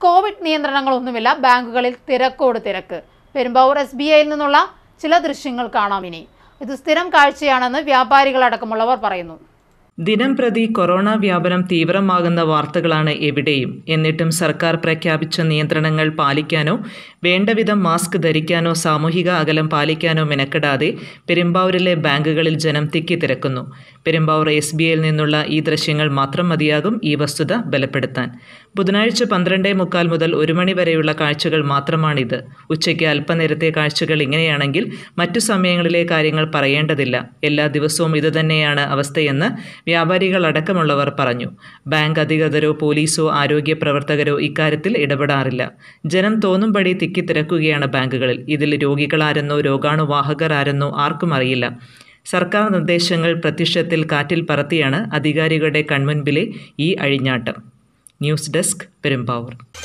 Covid നിയന്ത്രണങ്ങളൊന്നുമില്ല ബാങ്കുകളിൽ തിരക്കോട് തിരക്ക് Perumbavoor S B ഐയിൽ നിന്നുള്ള ചില ദൃശ്യങ്ങൾ കാണാം ഇനി ഇത് സ്ഥിരം കാഴ്ചയാണെന്ന് വ്യാപാരികളടക്കമുള്ളവർ പറയുന്നു ദിനം പ്രതി കൊറോണ വ്യാപനം തീവ്രമാകുന്ന വാർത്തകളാണ് എവിടെയും എന്നിട്ടും സർക്കാർ പ്രഖ്യാപിച്ച നിയന്ത്രണങ്ങൾ പാലിക്കാനോ വേണ്ടവിധം മാസ്ക് ധരിക്കാനോ സാമൂഹിക അകലം പാലിക്കാനോ മെനക്കെടാതെ പെരുമ്പാവൂരിലെ ബാങ്കുകളിൽ ജനം തിക്കി തിരക്കുന്നു പെരുമ്പാവൂർ എസ് ബി ഐയിൽ നിന്നുള്ള ഈ ദൃശ്യങ്ങൾ മാത്രം മതിയാകും ഈ വസ്തുത ബലപ്പെടുത്താൻ ബുധനാഴ്ച പന്ത്രണ്ടേ മുക്കാൽ മുതൽ ഒരു മണി വരെയുള്ള കാഴ്ചകൾ മാത്രമാണിത് ഉച്ചയ്ക്ക് അല്പനേരത്തെ കാഴ്ചകൾ ഇങ്ങനെയാണെങ്കിൽ മറ്റു സമയങ്ങളിലെ കാര്യങ്ങൾ പറയേണ്ടതില്ല എല്ലാ ദിവസവും ഇതുതന്നെയാണ് അവസ്ഥയെന്ന് വ്യാപാരികളടക്കമുള്ളവർ പറഞ്ഞു ബാങ്ക് അധികൃതരോ പോലീസോ ആരോഗ്യ പ്രവർത്തകരോ ഇക്കാര്യത്തിൽ ഇടപെടാറില്ല ജനം തോന്നുംപടി തിക്കിത്തിരക്കുകയാണ് ബാങ്കുകളിൽ ഇതിൽ രോഗികളാരെന്നോ രോഗാണുവാഹകർ ആരെന്നോ ആർക്കും അറിയില്ല സർക്കാർ നിർദ്ദേശങ്ങൾ പ്രത്യക്ഷത്തിൽ കാറ്റിൽ പറത്തിയാണ് അധികാരികളുടെ കൺമുൻപിലെ ഈ അഴിഞ്ഞാട്ടം ന്യൂസ് ഡെസ്ക് പെരുമ്പാവൂർ